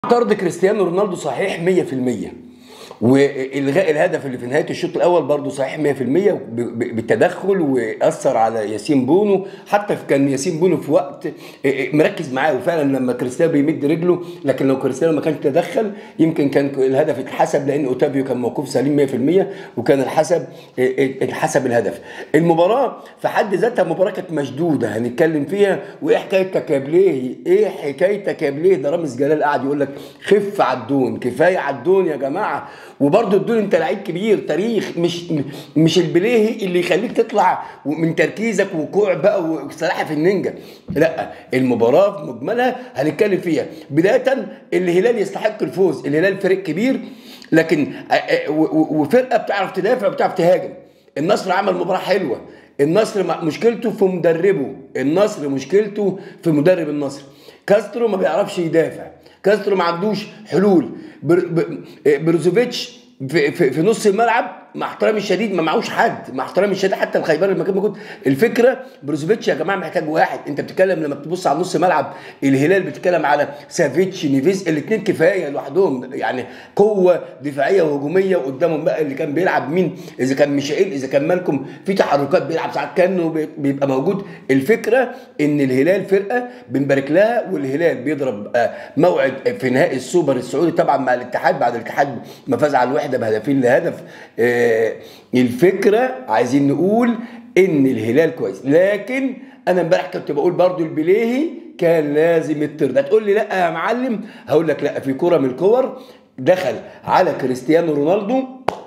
طرد كريستيانو رونالدو صحيح 100% والغاء الهدف اللي في نهايه الشوط الاول برضه صحيح 100% ب- بالتدخل واثر على ياسين بونو حتى كان ياسين بونو في وقت مركز معاه وفعلا لما كريستيانو بيمد رجله لكن لو كريستيانو ما كانش تدخل يمكن كان الهدف اتحسب لان اوتافيو كان موقوف سليم 100% وكان الحسب اتحسب الهدف المباراه في حد ذاتها مباراه كانت مشدوده هنتكلم فيها وايه حكايتك يا بليه ايه حكايتك يا بليه ده رامز جلال قاعد يقول لك خف على الدون كفايه على الدون يا جماعه وبرضه الدون انت لعيب كبير تاريخ مش مش البليهي اللي يخليك تطلع من تركيزك وكوع بقى وسلاحف النينجا لا المباراه في مجملها هنتكلم فيها بدايه الهلال يستحق الفوز الهلال فريق كبير لكن وفرقه بتعرف تدافع وبتعرف تهاجم النصر عمل مباراه حلوه النصر مشكلته في مدربه النصر مشكلته في مدرب النصر كاسترو ما بيعرفش يدافع كاسترو ما عندوش حلول بر... بروزوفيتش في, في, في نص الملعب مع احترامي الشديد ما معهوش حد مع احترامي الشديد حتى الخيبري لما كان موجود الفكره بروزوفيتش يا جماعه محتاج واحد انت بتتكلم لما بتبص على نص ملعب الهلال بتتكلم على سافيتش نيفيز الاثنين كفايه لوحدهم يعني قوه دفاعيه وهجوميه وقدامهم بقى اللي كان بيلعب مين اذا كان ميشائيل اذا كان مالكم في تحركات بيلعب ساعات كانه بيبقى موجود الفكره ان الهلال فرقه بنبارك لها والهلال بيضرب موعد في نهائي السوبر السعودي طبعا مع الاتحاد بعد الاتحاد ما فاز على الوحده بهدفين لهدف الفكره عايزين نقول ان الهلال كويس لكن انا امبارح كنت بقول برضو البليهي كان لازم يطرد هتقول لي لا يا معلم هقول لك لا في كوره من الكور دخل على كريستيانو رونالدو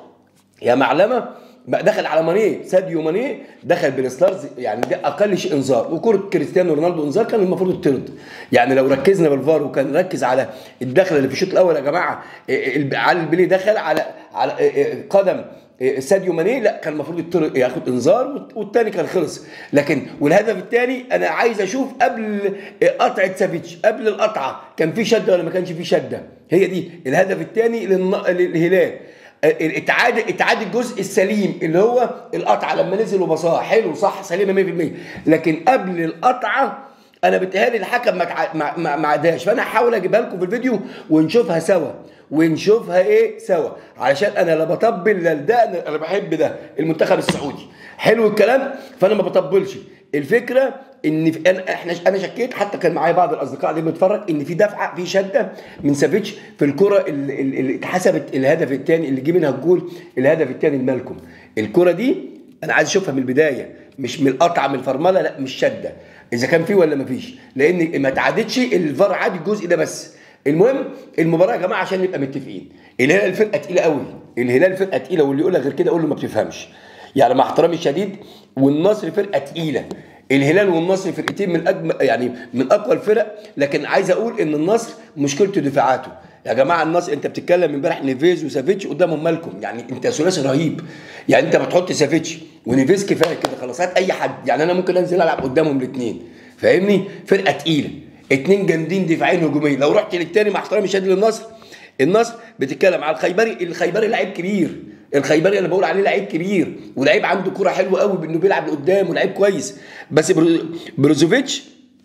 يا معلمه دخل على ماني ساديو ماني دخل بالستارز يعني ده اقل شيء انذار وكره كريستيانو رونالدو انذار كان المفروض يطرد يعني لو ركزنا بالفار وكان ركز على الدخله اللي في الشوط الاول يا جماعه علي البيلي دخل على على قدم ساديو ماني لا كان المفروض ياخد انذار والتاني كان خلص لكن والهدف الثاني انا عايز اشوف قبل قطعه سافيتش قبل القطعه كان في شده ولا ما كانش في شده هي دي الهدف الثاني للهلال اتعاد اتعاد الجزء السليم اللي هو القطعه لما نزل وبصاها حلو صح سليمه 100% لكن قبل القطعه انا بتهيألي الحكم ما عداش فانا هحاول اجيبها لكم في الفيديو ونشوفها سوا ونشوفها ايه سوا علشان انا لا بطبل لا ده انا بحب ده المنتخب السعودي حلو الكلام فانا ما بطبلش الفكره ان في انا احنا انا شكيت حتى كان معايا بعض الاصدقاء اللي بيتفرج ان في دفعه في شده من سافيتش في الكره اللي, اللي اتحسبت الهدف الثاني اللي جه منها الجول الهدف الثاني لمالكم الكره دي انا عايز اشوفها من البدايه مش من القطعه من الفرمله لا مش شده اذا كان في ولا ما فيش لان ما تعادتش الفار عادي الجزء ده بس المهم المباراه يا جماعه عشان نبقى متفقين الهلال فرقه تقيله قوي الهلال فرقه تقيله واللي يقول لك غير كده اقول له ما بتفهمش يعني مع احترامي الشديد والنصر فرقه تقيله الهلال والنصر فرقتين من اجمل يعني من اقوى الفرق لكن عايز اقول ان النصر مشكلته دفاعاته يا جماعه النصر انت بتتكلم امبارح نيفيز وسافيتش قدامهم مالكم يعني انت ثلاثي رهيب يعني انت بتحط سافيتش ونيفيز كفايه كده خلاص هات اي حد يعني انا ممكن انزل العب قدامهم الاثنين فاهمني فرقه تقيله اتنين جامدين دفاعين هجوميين لو رحت للتاني مع احترامي الشديد للنصر النصر بتتكلم على الخيبري الخيبري لعيب كبير الخيبري انا بقول عليه لعيب كبير ولعيب عنده كرة حلوه قوي بانه بيلعب لقدام ولعيب كويس بس بروزوفيتش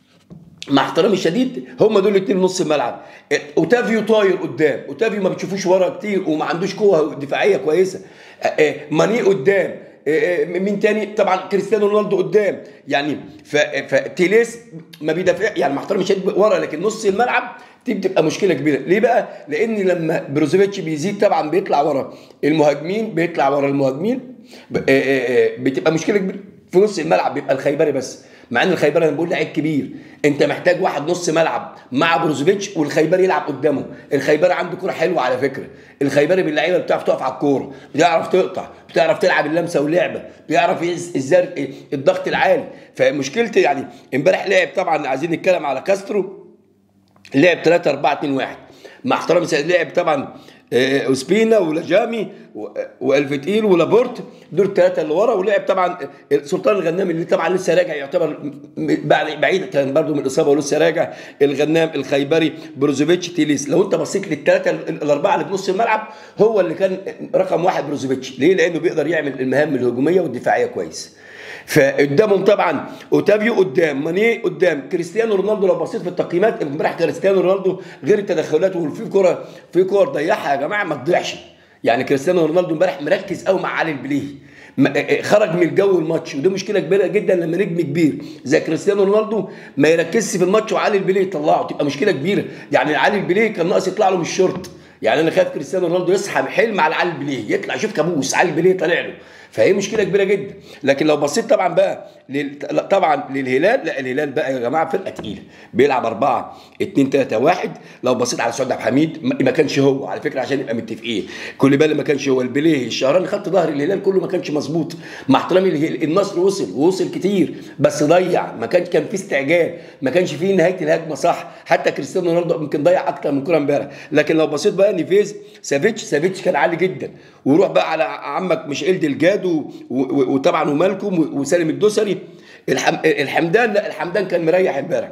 مع احترامي الشديد هم دول الاثنين نص الملعب اوتافيو طاير قدام اوتافيو ما بتشوفوش ورا كتير وما عندوش قوه دفاعيه كويسه ماني قدام مين تاني طبعا كريستيانو رونالدو قدام يعني فتيليس ما بيدافع يعني مع احترامي الشديد ورا لكن نص الملعب دي بتبقى مشكله كبيره ليه بقى لان لما بروزوفيتش بيزيد طبعا بيطلع ورا المهاجمين بيطلع ورا المهاجمين بتبقى مشكله كبيره في نص الملعب بيبقى الخيبري بس مع ان الخيبري انا بقول لعيب كبير انت محتاج واحد نص ملعب مع بروزوفيتش والخيبري يلعب قدامه الخيبري عنده كوره حلوه على فكره الخيبري من اللعيبه بتعرف تقف على الكوره بتعرف تقطع بتعرف تلعب اللمسه واللعبه بيعرف الزرق الضغط العالي فمشكلتي يعني امبارح لعب طبعا عايزين نتكلم على كاسترو لعب 3 4 2 1 مع احترامي لعب طبعا اوسبينا ولاجامي والفتيل ولابورت دول الثلاثه اللي ورا ولعب طبعا سلطان الغنام اللي طبعا لسه راجع يعتبر بعيد كان برضه من الاصابه ولسه راجع الغنام الخيبري بروزوفيتش تيليس لو انت بصيت للثلاثه الاربعه اللي في نص الملعب هو اللي كان رقم واحد بروزوفيتش ليه؟ لانه بيقدر يعمل المهام الهجوميه والدفاعيه كويس فقدامهم طبعا اوتافيو قدام ماني قدام كريستيانو رونالدو لو بصيت في التقييمات امبارح كريستيانو رونالدو غير التدخلات وفي كره في كور ضيعها يا جماعه ما تضيعش يعني كريستيانو رونالدو امبارح مركز قوي مع علي البليهي ما- خرج من الجو الماتش ودي مشكله كبيره جدا لما نجم كبير زي كريستيانو رونالدو ما يركزش في الماتش وعلي البليه يطلعه تبقى مشكله كبيره يعني علي البليه كان ناقص يطلع له من الشورت يعني انا خايف كريستيانو رونالدو يصحى حلم على علي البليه يطلع يشوف كابوس علي البليه طالع له فهي مشكله كبيره جدا لكن لو بصيت طبعا بقى لل... لا، طبعا للهلال لا الهلال بقى يا جماعه فرقه تقيله بيلعب 4 2 3 1 لو بصيت على سعود عبد الحميد ما ما كانش هو على فكره عشان نبقى متفقين كل بالي ما كانش هو البليه الشهراني خط ظهر الهلال كله ما كانش مظبوط مع احترامي للهلال النصر وصل ووصل كتير بس ضيع ما كانش كان في استعجال ما كانش في نهايه الهجمه صح حتى كريستيانو رونالدو يمكن ضيع اكتر من كره امبارح لكن لو بصيت بقى نيفيز سافيتش سافيتش كان عالي جدا وروح بقى على عمك مشعل دلجاد و- و- وطبعا ومالكم و- وسالم الدوسري الحم... الحمدان لا الحمدان كان مريح امبارح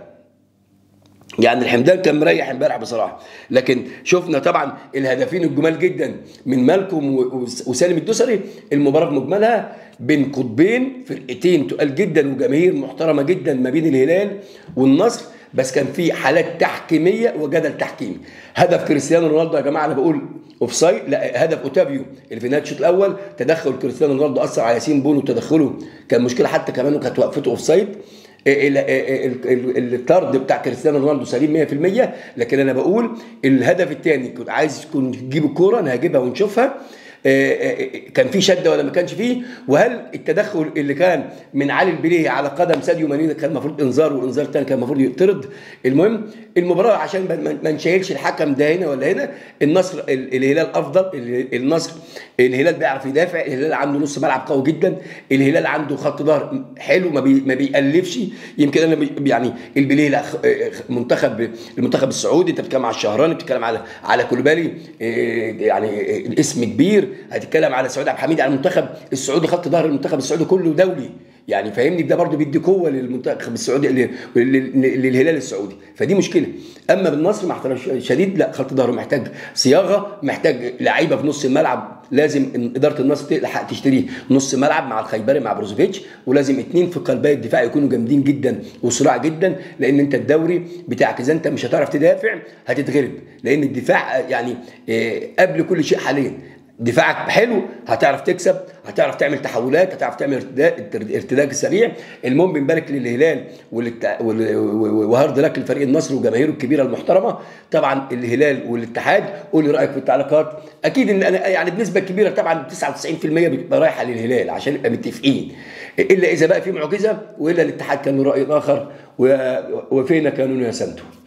يعني الحمدان كان مريح امبارح بصراحه لكن شفنا طبعا الهدفين الجمال جدا من مالكم و- و- وسالم الدوسري المباراه بمجملها بين قطبين فرقتين تقال جدا وجماهير محترمه جدا ما بين الهلال والنصر بس كان في حالات تحكيميه وجدل تحكيمي هدف كريستيانو رونالدو يا جماعه انا بقول اوفسايد لا هدف اوتافيو اللي في نهايه الشوط الاول تدخل كريستيانو رونالدو اثر على ياسين بونو تدخله كان مشكله حتى كمان وكانت وقفته اوفسايد ال- ال- ال- الطرد بتاع كريستيانو رونالدو سليم 100% لكن انا بقول الهدف الثاني كنت عايز تكون تجيب الكوره انا هجيبها ونشوفها آه، آه، كان في شده ولا ما كانش فيه وهل التدخل اللي كان من علي البليه على قدم ساديو ماني ده كان المفروض انذار والانذار الثاني كان المفروض يطرد المهم المباراه عشان ما- ما- ما نشيلش الحكم ده هنا ولا هنا النصر ال- الهلال افضل ال- النصر الهلال بيعرف يدافع الهلال عنده نص ملعب قوي جدا الهلال عنده خط ظهر حلو ما, بي ما بيألفش يمكن انا بي- يعني البليه لا، خ- خ- منتخب المنتخب السعودي انت بتتكلم على الشهراني بتتكلم على على كولوبالي إيه، يعني إيه، الاسم كبير هتتكلم على سعود عبد الحميد على المنتخب السعودي خط ظهر المنتخب السعودي كله دولي يعني فاهمني ده برضو بيدي قوه للمنتخب السعودي لل- لل- للهلال السعودي فدي مشكله اما بالنصر مع احترام شديد لا خط ظهره محتاج صياغه محتاج لعيبه في نص الملعب لازم إن اداره النصر تلحق تشتريه نص ملعب مع الخيبري مع بروزوفيتش ولازم اتنين في قلبي الدفاع يكونوا جامدين جدا وصراع جدا لان انت الدوري بتاعك اذا انت مش هتعرف تدافع هتتغلب لان الدفاع يعني آه، قبل كل شيء حاليا دفاعك حلو هتعرف تكسب هتعرف تعمل تحولات هتعرف تعمل ارتداد ارتداد سريع المهم بنبارك للهلال والت- وال- وهارد لك لفريق النصر وجماهيره الكبيره المحترمه طبعا الهلال والاتحاد قول لي رايك في التعليقات اكيد ان انا يعني بنسبه كبيره طبعا 99% بتبقى رايحه للهلال عشان نبقى متفقين الا اذا بقى في معجزه والا الاتحاد كان له راي اخر و- وفينا كانوا يا سنتو